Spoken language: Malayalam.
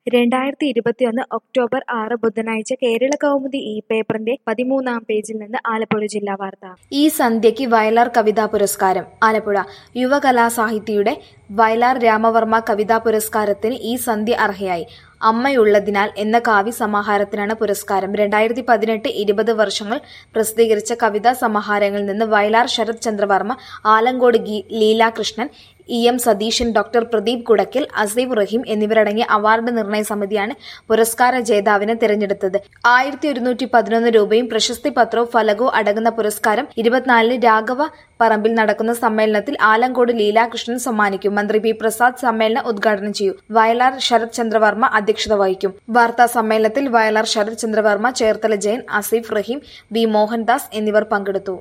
രണ്ടായിരത്തി ഇരുപത്തിയൊന്ന് ഒക്ടോബർ ആറ് ബുധനാഴ്ച കേരള കൗമുദി ഈ പേപ്പറിന്റെ പതിമൂന്നാം പേജിൽ നിന്ന് ആലപ്പുഴ ജില്ലാ വാർത്ത ഈ സന്ധ്യയ്ക്ക് വയലാർ കവിതാ പുരസ്കാരം ആലപ്പുഴ യുവകലാസാഹിതിയുടെ വയലാർ രാമവർമ്മ കവിതാ പുരസ്കാരത്തിന് ഈ സന്ധ്യ അർഹയായി അമ്മയുള്ളതിനാൽ എന്ന കാവ്യ സമാഹാരത്തിനാണ് പുരസ്കാരം രണ്ടായിരത്തി പതിനെട്ട് ഇരുപത് വർഷങ്ങൾ പ്രസിദ്ധീകരിച്ച കവിതാ സമാഹാരങ്ങളിൽ നിന്ന് വയലാർ ശരത് ചന്ദ്രവർമ്മ ആലങ്കോട് ഗീ- Leelakrishnan E M Satheesan doctor Pradeep Kudakkal Aseef Rahim എന്നിവരടങ്ങിയ അവാർഡ് നിർണയ സമിതിയാണ് പുരസ്കാര ജേതാവിനെ തിരഞ്ഞെടുത്തത് ആയിരത്തി ഒരുന്നൂറ്റി പതിനൊന്ന് രൂപയും പ്രശസ്തി പത്രവും ഫലകവും അടങ്ങുന്ന പുരസ്കാരം ഇരുപത്തിനാലിന് രാഘവ പറമ്പിൽ നടക്കുന്ന സമ്മേളനത്തിൽ ആലങ്കോട് ലീലാകൃഷ്ണൻ സമ്മാനിക്കും മന്ത്രി പി പ്രസാദ് സമ്മേളനം ഉദ്ഘാടനം ചെയ്യും വയലാർ ശരത് ചന്ദ്രവർമ്മ അധ്യക്ഷത വഹിക്കും വാർത്താ സമ്മേളനത്തിൽ വയലാർ ശരത് ചന്ദ്രവർമ്മ ചേർത്തല ജയൻ അസീഫ് റഹീം വി മോഹൻദാസ് എന്നിവർ പങ്കെടുത്തു